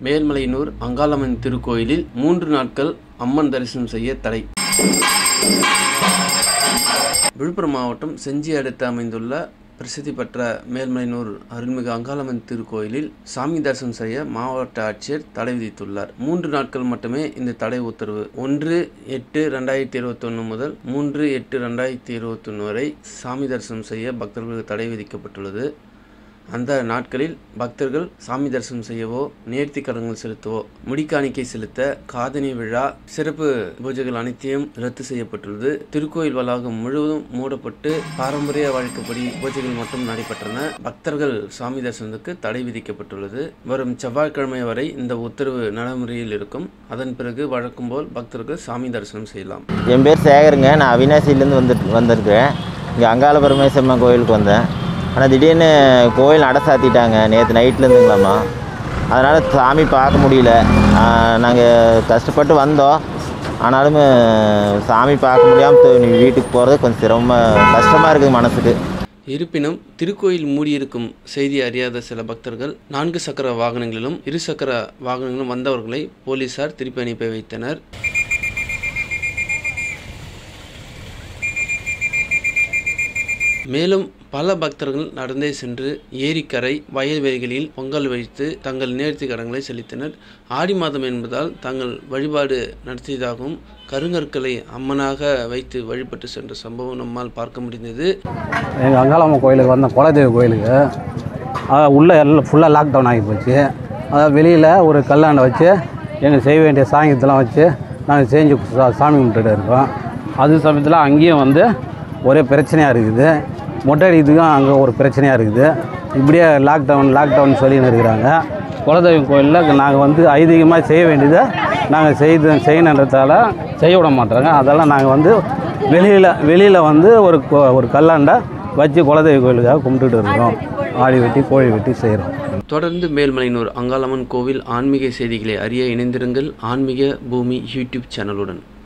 மேல்மலையனூர் அங்காளம்மன் திருக்கோயிலில் மூன்று நாட்கள் அம்மன் தரிசனம் செய்ய தடை விழுப்புரம் மாவட்டம் செஞ்சி அடுத்து அமைந்துள்ள பிரசித்தி பெற்ற மேல்மலையனூர் அருள்மிகு அங்காளம்மன் திருக்கோயிலில் சாமி தரிசனம் செய்ய மாவட்ட ஆட்சியர் தடை விதித்துள்ளார் மூன்று நாட்கள் மட்டுமே இந்த தடை உத்தரவு ஒன்று எட்டு ரெண்டாயிரத்தி இருபத்தொன்று முதல் மூன்று எட்டு ரெண்டாயிரத்தி இருபத்தொன்று வரை சாமி தரிசனம் செய்ய பக்தர்களுக்கு தடை விதிக்கப்பட்டுள்ளது அந்த நாட்களில் பக்தர்கள் சாமி தரிசனம் செய்யவோ நேர்த்தி கடன்கள் செலுத்தவோ முடிக்காணிக்கை செலுத்த காதணி விழா சிறப்பு பூஜைகள் அனைத்தையும் ரத்து செய்யப்பட்டுள்ளது திருக்கோயில் வளாகம் முழுவதும் மூடப்பட்டு பாரம்பரிய வழக்கப்படி பூஜைகள் மட்டும் நடைபெற்றன பக்தர்கள் சாமி தரிசனத்துக்கு தடை விதிக்கப்பட்டுள்ளது வரும் செவ்வாய்க்கிழமை வரை இந்த உத்தரவு நடைமுறையில் இருக்கும் அதன் பிறகு வழக்கம் போல் பக்தர்கள் சாமி தரிசனம் செய்யலாம் என் பேர் சேகருங்க நான் அவினாசிலேருந்து வந்து வந்திருக்கிறேன் இங்கே அங்காள பரமேஸ்வரம்மன் கோயிலுக்கு வந்தேன் ஆனால் திடீர்னு கோயில் நட சாத்திட்டாங்க நேற்று நைட்லேருந்துங்களாம்மா அதனால் சாமி பார்க்க முடியல நாங்கள் கஷ்டப்பட்டு வந்தோம் ஆனாலும் சாமி பார்க்க முடியாமல் வீட்டுக்கு போகிறது கொஞ்சம் சிரமமாக கஷ்டமாக இருக்குது மனசுக்கு இருப்பினும் திருக்கோயில் மூடியிருக்கும் செய்தி அறியாத சில பக்தர்கள் நான்கு சக்கர வாகனங்களிலும் இரு சக்கர வாகனங்களிலும் வந்தவர்களை போலீசார் திருப்பி அனுப்பி வைத்தனர் மேலும் பல பக்தர்கள் நடந்தே சென்று ஏரிக்கரை வயல்வெளிகளில் பொங்கல் வைத்து தங்கள் நேர்த்தி கடன்களை செலுத்தினர் ஆடி மாதம் என்பதால் தங்கள் வழிபாடு நடத்தியதாகவும் கருங்கற்களை அம்மனாக வைத்து வழிபட்டு சென்ற சம்பவம் நம்மால் பார்க்க முடிந்தது எங்கள் அங்காளம்மன் கோயிலுக்கு வந்த குலதெய்வ கோயிலுக்கு அதாவது உள்ளே எல்லாம் ஃபுல்லாக லாக்டவுன் ஆகி போச்சு அதாவது வெளியில் ஒரு கல்லாண்டை வச்சு எங்களுக்கு செய்ய வேண்டிய சாங்கியத்தெல்லாம் வச்சு நாங்கள் செஞ்சு சா- சாமி கும்பிட்டுட்டு இருக்கோம் அது சமயத்தில் அங்கேயும் வந்து ஒரே பிரச்சனையாக இருக்குது மொட்டை அடிக்கிறதுக்கும் அங்கே ஒரு பிரச்சனையாக இருக்குது இப்படியே லாக்டவுன் லாக்டவுன் சொல்லின்னு இருக்கிறாங்க குலதெய்வம் கோயிலில் நாங்கள் வந்து ஐதீகமாக செய்ய வேண்டியதை நாங்கள் செய்து செய்யணுன்றதால செய்ய விட மாட்டாங்க அதெல்லாம் நாங்கள் வந்து வெளியில் வெளியில் வந்து ஒரு கொ- ஒரு கல்லாண்டை வச்சு குலதெய்வ கோயிலுக்காக கும்பிட்டுட்டு இருக்கோம் ஆடி வெட்டி கோழி வெட்டி செய்கிறோம் தொடர்ந்து மேல்மலையனூர் அங்காளம்மன் கோவில் ஆன்மீக செய்திகளை அறிய இணைந்திருங்கள் ஆன்மீக பூமி யூடியூப் சேனலுடன்